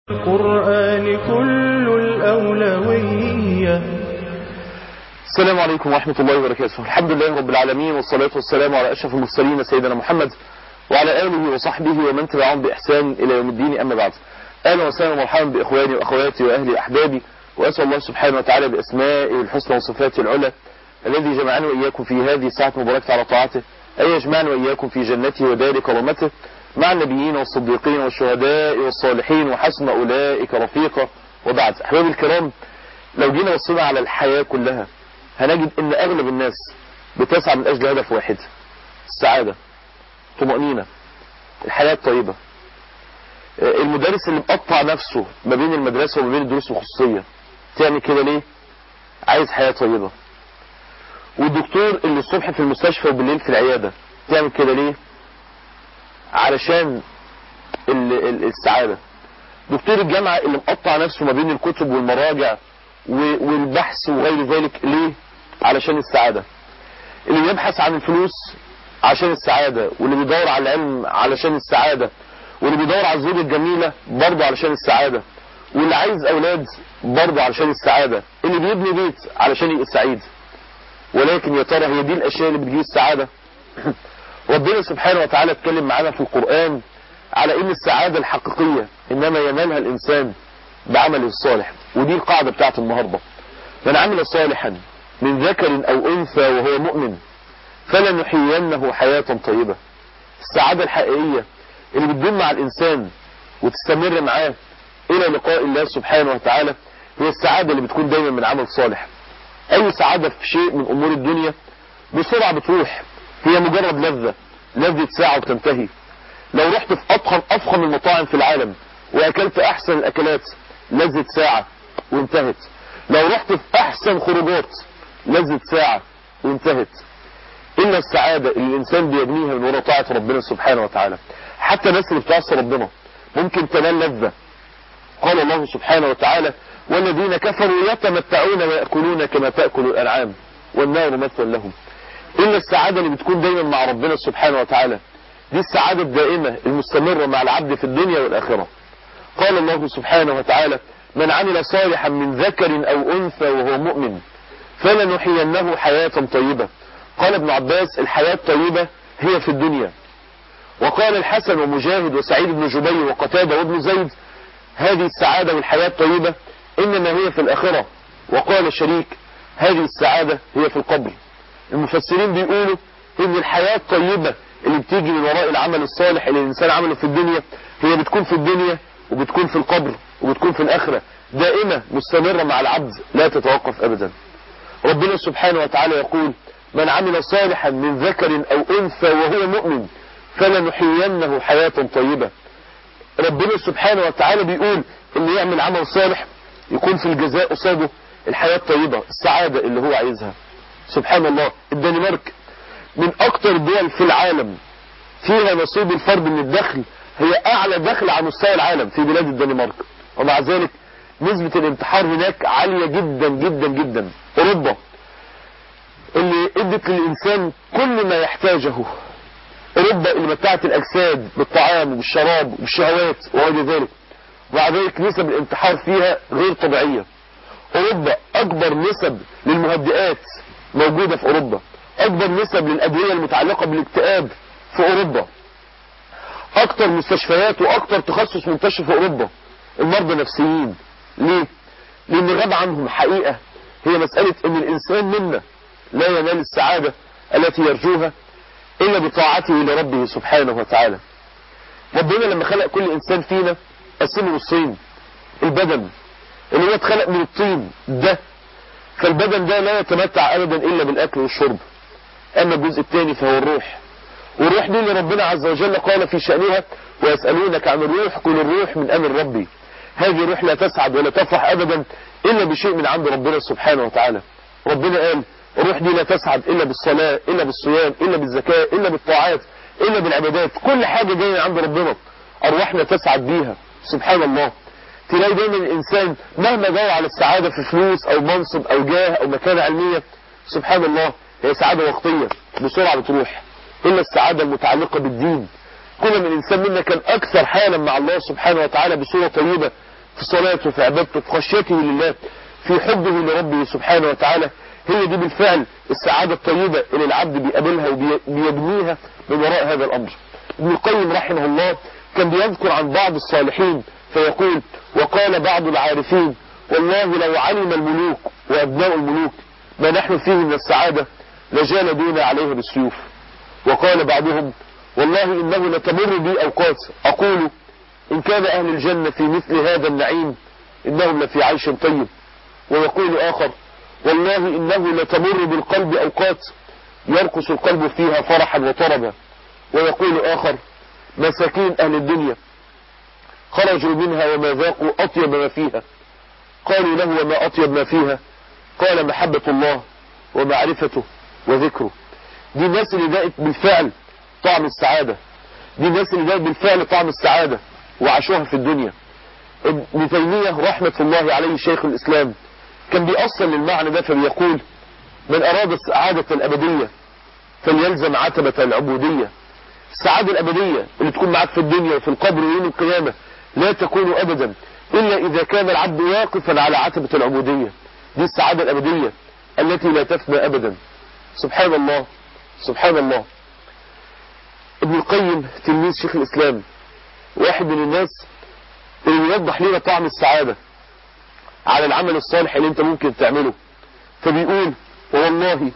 القرآن كل الأولوية السلام عليكم ورحمة الله وبركاته الحمد لله رب العالمين والصلاة والسلام على أشرف المرسلين سيدنا محمد وعلى آله وصحبه ومن تبعهم بإحسان إلى يوم الدين أما بعد أهلا وسهلا ومرحبا بإخواني وأخواتي وأهلي وأحبابي وأسأل الله سبحانه وتعالى بأسمائه الحسنى وصفاته العلى الذي جمعنا وإياكم في هذه الساعة المباركة على طاعته أن يجمعنا وإياكم في جنته ودار كرامته مع النبيين والصديقين والشهداء والصالحين وحسن أولئك رفيقا وبعد أحبابي الكرام لو جينا بصينا على الحياة كلها هنجد ان اغلب الناس بتسعى من اجل هدف واحد السعادة طمأنينة الحياة الطيبة المدرس اللي مقطع نفسه ما بين المدرسة وما بين الدروس الخصوصية تعمل كده ليه عايز حياة طيبة والدكتور اللي الصبح في المستشفى وبالليل في العيادة تعمل كده ليه علشان السعادة دكتور الجامعة اللي مقطع نفسه ما بين الكتب والمراجع والبحث وغير ذلك ليه علشان السعادة اللي يبحث عن الفلوس عشان السعادة واللي بيدور على العلم علشان السعادة واللي بيدور على الزوجة الجميلة برضه علشان السعادة واللي عايز اولاد برضه علشان السعادة اللي بيبني بيت علشان يبقى سعيد ولكن يا ترى هي دي الاشياء اللي بتجيب السعادة ربنا سبحانه وتعالى اتكلم معانا في القرآن على ان السعادة الحقيقية انما ينالها الانسان بعمله الصالح ودي القاعدة بتاعت النهاردة من عمل صالحا من ذكر او انثى وهو مؤمن فلنحيينه حياة طيبة السعادة الحقيقية اللي بتدوم مع الانسان وتستمر معاه الى لقاء الله سبحانه وتعالى هي السعادة اللي بتكون دايما من عمل صالح اي سعادة في شيء من امور الدنيا بسرعة بتروح هي مجرد لذة لذة ساعة وتنتهي لو رحت في افخم افخم المطاعم في العالم واكلت احسن الاكلات لذة ساعة وانتهت لو رحت في احسن خروجات لذة ساعة وانتهت الا السعادة اللي الانسان بيبنيها من وراء طاعة ربنا سبحانه وتعالى حتى الناس اللي بتعصي ربنا ممكن تنال لذة قال الله سبحانه وتعالى والذين كفروا يتمتعون ويأكلون كما تأكل الأنعام والنار مثل لهم إلا السعادة اللي بتكون دايما مع ربنا سبحانه وتعالى دي السعادة الدائمة المستمرة مع العبد في الدنيا والآخرة قال الله سبحانه وتعالى من عمل صالحا من ذكر أو أنثى وهو مؤمن فلنحيينه حياة طيبة قال ابن عباس الحياة الطيبة هي في الدنيا وقال الحسن ومجاهد وسعيد بن جبير وقتادة وابن زيد هذه السعادة والحياة الطيبة إنما هي في الآخرة وقال شريك هذه السعادة هي في القبر المفسرين بيقولوا إن الحياة الطيبة اللي بتيجي من وراء العمل الصالح اللي الإنسان عمله في الدنيا هي بتكون في الدنيا وبتكون في القبر وبتكون في الآخرة دائمة مستمرة مع العبد لا تتوقف أبدا ربنا سبحانه وتعالى يقول من عمل صالحا من ذكر أو أنثى وهو مؤمن فلنحيينه حياة طيبة ربنا سبحانه وتعالى بيقول اللي يعمل عمل صالح يكون في الجزاء قصاده الحياة الطيبة السعادة اللي هو عايزها سبحان الله الدنمارك من اكتر دول في العالم فيها نصيب الفرد من الدخل هي اعلى دخل على مستوى العالم في بلاد الدنمارك ومع ذلك نسبة الانتحار هناك عالية جدا جدا جدا اوروبا اللي ادت للانسان كل ما يحتاجه اوروبا اللي متعت الاجساد بالطعام وبالشراب وبالشهوات وغير ذلك ومع ذلك نسب الانتحار فيها غير طبيعية اوروبا اكبر نسب للمهدئات موجودة في اوروبا اكبر نسب للادوية المتعلقة بالاكتئاب في اوروبا اكتر مستشفيات واكتر تخصص منتشر في اوروبا المرضى النفسيين ليه لان غاب عنهم حقيقة هي مسألة ان الانسان منا لا ينال السعادة التي يرجوها الا بطاعته لربه سبحانه وتعالى ربنا لما خلق كل انسان فينا قسمه نصين البدن اللي هو اتخلق من الطين ده فالبدن ده لا يتمتع ابدا الا بالاكل والشرب اما الجزء الثاني فهو الروح والروح دي اللي ربنا عز وجل قال في شأنها ويسألونك عن الروح كل الروح من امر ربي هذه الروح لا تسعد ولا تفرح ابدا الا بشيء من عند ربنا سبحانه وتعالى ربنا قال الروح دي لا تسعد الا بالصلاة الا بالصيام الا بالزكاة الا بالطاعات الا بالعبادات كل حاجة جاية عند ربنا ارواحنا تسعد بيها سبحان الله تلاقي دايما الانسان مهما دور على السعادة في فلوس او منصب او جاه او مكانة علمية سبحان الله هي سعادة وقتية بسرعة بتروح الا السعادة المتعلقة بالدين كل من الانسان منا كان اكثر حالا مع الله سبحانه وتعالى بصورة طيبة في صلاته في عبادته في خشيته لله في حبه لربه سبحانه وتعالى هي دي بالفعل السعادة الطيبة اللي العبد بيقابلها وبيبنيها من وراء هذا الأمر ابن القيم رحمه الله كان بيذكر عن بعض الصالحين فيقول وقال بعض العارفين والله لو علم الملوك وأبناء الملوك ما نحن فيه من السعادة لجالدونا عليها بالسيوف وقال بعضهم والله إنه لتمر بي أوقات أقول إن كان أهل الجنة في مثل هذا النعيم إنهم لفي عيش طيب ويقول آخر والله إنه لتمر بالقلب أوقات يرقص القلب فيها فرحا وطربا ويقول آخر مساكين أهل الدنيا خرجوا منها وما ذاقوا أطيب ما فيها قالوا له وما أطيب ما فيها قال محبة الله ومعرفته وذكره دي الناس اللي ذاقت بالفعل طعم السعادة دي الناس اللي ذاقت بالفعل طعم السعادة وعاشوها في الدنيا ابن تيمية رحمة الله عليه شيخ الإسلام كان بيأصل للمعنى ده فبيقول من أراد السعادة الأبدية فليلزم عتبة العبودية السعادة الأبدية اللي تكون معاك في الدنيا وفي القبر ويوم القيامة لا تكون أبدا إلا إذا كان العبد واقفا على عتبة العبودية دي السعادة الأبدية التي لا تفنى أبدا سبحان الله سبحان الله ابن القيم تلميذ شيخ الإسلام واحد من الناس اللي يوضح لنا طعم السعادة على العمل الصالح اللي انت ممكن تعمله فبيقول والله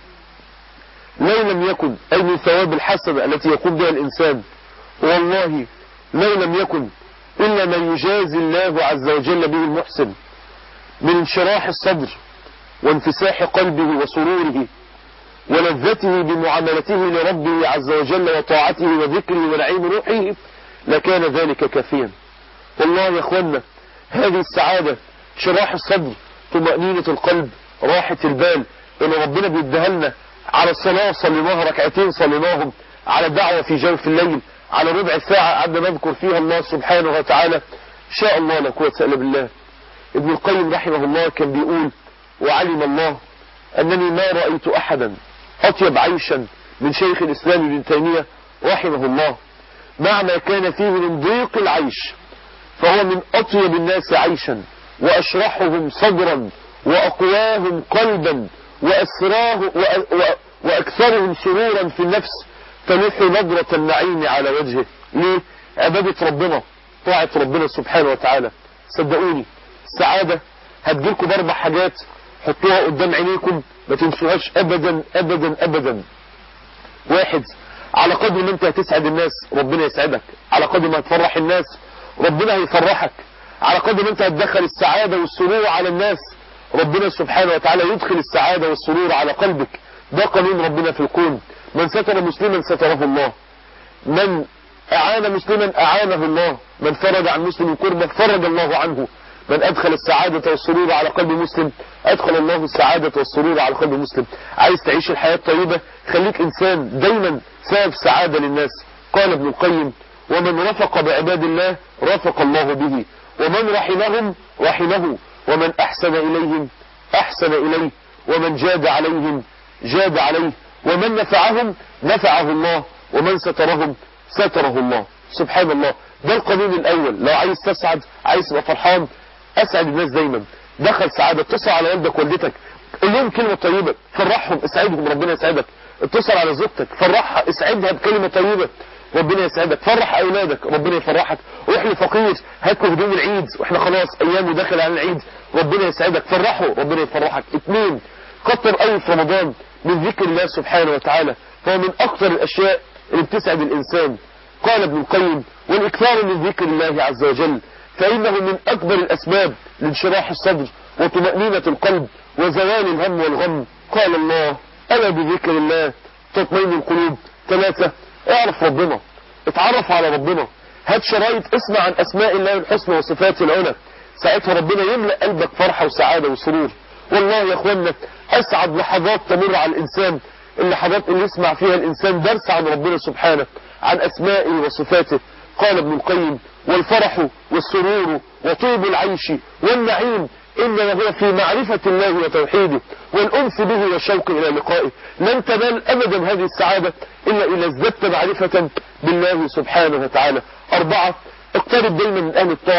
لو لم يكن أي من ثواب الحسنة التي يقوم بها الإنسان والله لو لم يكن إلا من يجازي الله عز وجل به المحسن من انشراح الصدر وانفساح قلبه وسروره ولذته بمعاملته لربه عز وجل وطاعته وذكره ونعيم روحه لكان ذلك كافيا والله يا اخوانا هذه السعادة شراح الصدر طمأنينة القلب راحة البال اللي ربنا بيديها لنا على الصلاة صليناها ركعتين صليناهم على دعوة في جوف الليل على ربع ساعة قعدنا نذكر فيها الله سبحانه وتعالى شاء الله لا قوة إلا بالله ابن القيم رحمه الله كان بيقول وعلم الله أنني ما رأيت أحدا أطيب عيشا من شيخ الإسلام ابن تيمية رحمه الله مع ما كان فيه من ضيق العيش فهو من أطيب الناس عيشا وأشرحهم صدرا وأقواهم قلبا وأسراه وأكثرهم سرورا في النفس تلوح نظرة النعيم على وجهه ليه؟ عبادة ربنا طاعة ربنا سبحانه وتعالى صدقوني السعادة هتجيلكم باربع حاجات حطوها قدام عينيكم ما تنسوهاش ابدا ابدا ابدا واحد على قدر ما انت هتسعد الناس ربنا يسعدك على قدر ما هتفرح الناس ربنا هيفرحك على قدر ما انت هتدخل السعادة والسرور على الناس ربنا سبحانه وتعالى يدخل السعادة والسرور على قلبك ده قانون ربنا في الكون من ستر مسلما ستره الله من أعان مسلما أعانه الله من فرج عن مسلم كربة فرج الله عنه من أدخل السعادة والسرور على قلب مسلم أدخل الله السعادة والسرور على قلب مسلم عايز تعيش الحياة الطيبة خليك إنسان دايما سبب سعادة للناس قال ابن القيم ومن رفق بعباد الله رفق الله به ومن رحمهم رحمه ومن أحسن إليهم أحسن إليه ومن جاد عليهم جاد عليه ومن نفعهم نفعه الله ومن سترهم ستره الله سبحان الله ده القانون الأول لو عايز تسعد عايز تبقى فرحان أسعد الناس دايما دخل سعادة اتصل على والدك والدتك قول لهم كلمة طيبة فرحهم اسعدهم ربنا يسعدك اتصل على زوجتك فرحها اسعدها بكلمة طيبة ربنا يسعدك فرح اولادك ربنا يفرحك روح لفقير هات له هدوم العيد واحنا خلاص ايام وداخل على العيد ربنا يسعدك فرحه ربنا يفرحك اثنين كتر قوي في رمضان من ذكر الله سبحانه وتعالى فهو من اكثر الاشياء اللي بتسعد الانسان قال ابن القيم والاكثار من ذكر الله عز وجل فإنه من أكبر الأسباب لانشراح الصدر وطمأنينة القلب وزوال الهم والغم قال الله ألا بذكر الله تطمئن القلوب ثلاثة اعرف ربنا اتعرف على ربنا هات شرايط اسمع عن أسماء الله الحسنى وصفاته العلى ساعتها ربنا يملأ قلبك فرحة وسعادة وسرور والله يا اخوانا أسعد لحظات تمر على الإنسان اللحظات اللي يسمع فيها الإنسان درس عن ربنا سبحانه عن أسمائه وصفاته قال ابن القيم والفرح والسرور وطيب العيش والنعيم إنما هو في معرفة الله وتوحيده والأنس به والشوق إلى لقائه لن تنال أبدا هذه السعادة إلا إذا ازددت معرفة بالله سبحانه وتعالى أربعة اقترب دايما من أهل الطاعة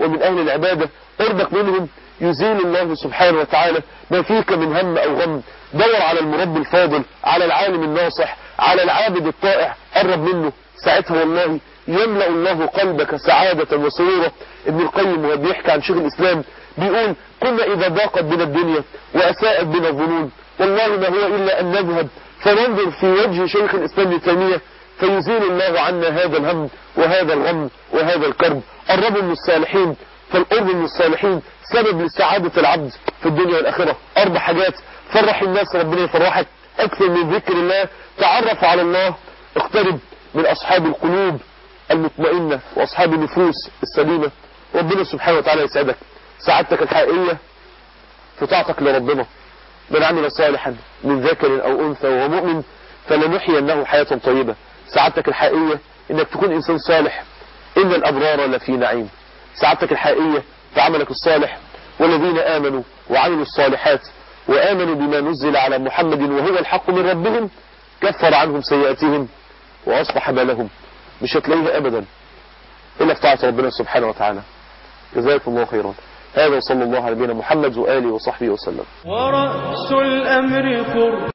ومن أهل العبادة قربك منهم يزيل الله سبحانه وتعالى ما فيك من هم أو غم دور على المربي الفاضل على العالم الناصح على العابد الطائع قرب منه ساعتها والله يملأ الله قلبك سعادة وسرورا ابن القيم وهو بيحكي عن شيخ الإسلام بيقول كنا إذا ضاقت بنا الدنيا وأساءت بنا الظنون والله ما هو إلا أن نذهب فننظر في وجه شيخ الإسلام ابن تيمية فيزيل الله عنا هذا الهم وهذا الغم وهذا الكرب قربوا من الصالحين فالقرب من الصالحين سبب لسعادة العبد في الدنيا والآخرة أربع حاجات فرح الناس ربنا يفرحك أكثر من ذكر الله تعرف على الله اقترب من أصحاب القلوب المطمئنة وأصحاب النفوس السليمة ربنا سبحانه وتعالى يسعدك سعادتك الحقيقية في طاعتك لربنا من عمل صالحا من ذكر أو أنثى وهو مؤمن فلنحيينه حياة طيبة سعادتك الحقيقية انك تكون انسان صالح ان الابرار لفي نعيم سعادتك الحقيقية في عملك الصالح والذين امنوا وعملوا الصالحات وامنوا بما نزل على محمد وهو الحق من ربهم كفر عنهم سيئاتهم واصلح بالهم مش هتلاقيها ابدا الا في طاعة ربنا سبحانه وتعالى جزاكم الله خيرا هذا وصلى الله على نبينا محمد وآله وصحبه وسلم ورأس الأمر قر